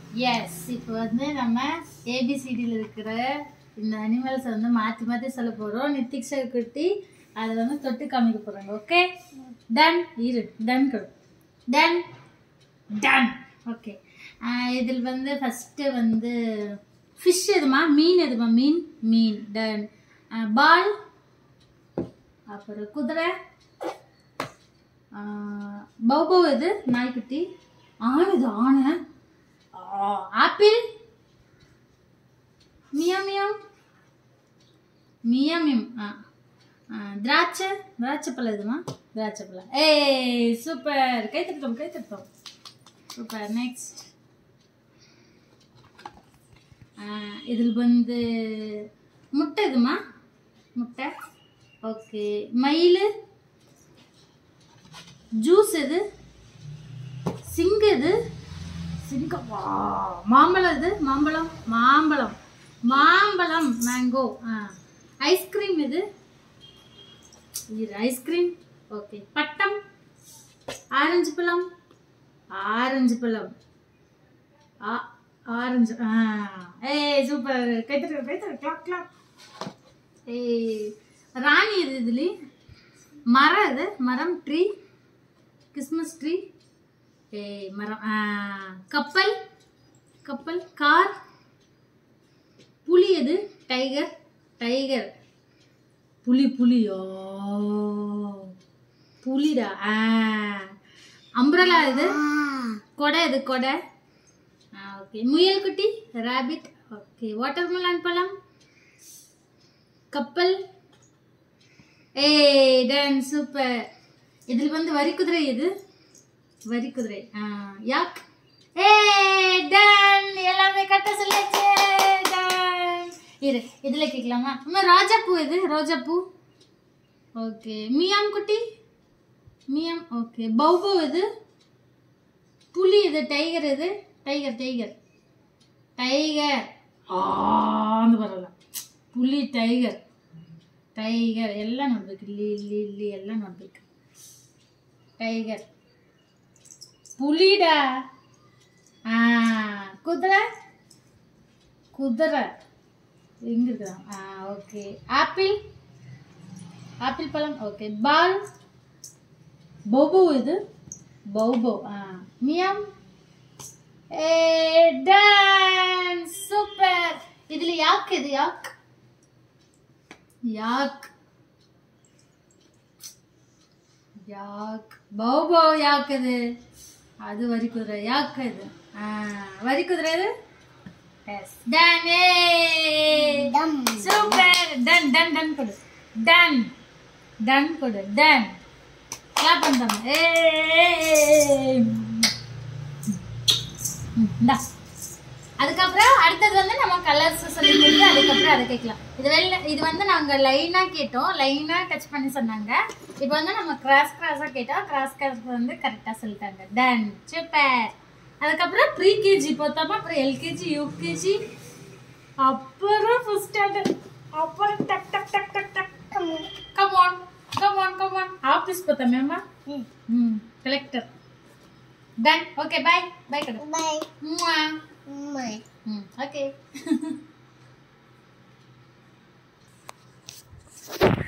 S இப்போ வந்து நம்ம ஏபிசிடியில் இருக்கிற இந்த அனிமல்ஸை வந்து மாற்றி மாற்றி சொல்ல போகிறோம் நித்திக்ஷா குட்டி அதை வந்து தொட்டு காமிக்க போகிறாங்க ஓகே டன் இரு டன் கொடு டன் டன் ஓகே இதில் வந்து ஃபஸ்ட்டு வந்து ஃபிஷ் எதுமா மீன் எதுமா மீன் மீன் டன் பால் அப்புறம் குதிரை பௌபவ் எது நாய்க்குட்டி ஆண் இது ஆணு ஆப்பிள் மியம் மியம் மியம் மியம் ஆ ஆ, திராட்சை திராட்சை பழம் எதுமா திராட்சை பழம் ஏய் சூப்பர் கை தட்டோம் கை தட்டோம் சூப்பர் நெக்ஸ்ட் இதில் வந்து முட்டை எதுமா முட்டை ஓகே மயில் ஜூஸ் எது சிங்கு எது சிங்கம் வா மாம்பழம் எது மாம்பழம் மாம்பழம் மாம்பழம் மேங்கோ ஆ ஐஸ்கிரீம் எது இது ஐஸ்கிரீம் ஓகே பட்டம் ஆரஞ்சு பழம் ஆரஞ்சு பழம் ஆ ஆரஞ்சு ஆ ஏய் சூப்பர் கைத்தட்டு கைத்தட்டு கிளாக் கிளாக் ஏய் ராணி எது இதுலி மரம் இது மரம் ட்ரீ கிறிஸ்மஸ் ட்ரீ ஏய் மரம் ஆ கப்பல் கப்பல் கார் புலி எது டைகர் டைகர் புலி புலியோ புலிடா ஆ அம்ப்ரலா இது கொடை இது கொடை ஆ ஓகே முயல் குட்டி ராபிட் ஓகே வாட்டர்மெலன் பழம் கப்பல் ஏய் டன் சூப்பர் இதில் வந்து வரி குதிரை எது வரி குதிரை ஆ யாக் ஏ டன் எல்லாமே கட்ட சொல்லியாச்சு டன் இரு இதுல கேட்கலாமா அம்மா ரோஜா பூ எது ரோஜா பூ ஓகே மியாம் குட்டி மியாம் ஓகே பௌபோ எது புலி எது டைகர் எது டைகர் டைகர் டைகர் ஆந்து ಬರಲ್ಲ புலி ಟೈಗರ್ ಟೈಗರ್ ಎಲ್ಲ ನೋಡ್ಬೇಕು ಇಲ್ಲಿ ಇಲ್ಲಿ ಇಲ್ಲಿ ಎಲ್ಲ ನೋಡ್ಬೇಕು ಟೈಗರ್ புலிடா ஆ குதிரை குதிரை எங்க இருக்குதா ஆ ஓகே ஆப்பிள் ஆப்பிள் பழம் ஓகே பால் பௌபோ இது பௌபோ ஆ மியம் ஏ டன் சூப்பர் இதுல யாக் இது யாக் யாக் யாக் பௌபோ யாக் இது அது வரி குதிரை யாக் இது ஆ, வரி குதிரை இது எஸ் டன் ஏ சூப்பர் டன் டன் டன் கொடு டன் டன் கொடு டன் கிளாப் பண்ணாம ஏ இந்தா அதுக்கப்புறம் அடுத்தது வந்து நம்ம கலர்ஸ் சொல்லி கொடுத்து அதுக்கப்புறம் அதை கேட்கலாம் இது வெளில இது வந்து நாங்கள் லைனாக கேட்டோம் லைனாக டச் பண்ணி சொன்னாங்க இப்போ வந்து நம்ம கிராஸ் கிராஸாக கேட்டோம் கிராஸ் கிராஸ் வந்து கரெக்டாக சொல்லிட்டாங்க டன் சூப்பர் அதுக்கப்புறம் ப்ரீ கேஜி பார்த்தோமா அப்புறம் எல்கேஜி யூகேஜி அப்புறம் ஃபர்ஸ்ட் ஸ்டாண்டர்ட் அப்புறம் duck duck duck duck duck come on come on come on office பார்த்தோமே அம்மா ம் collector done okay bye bye கடை ம் ஓகே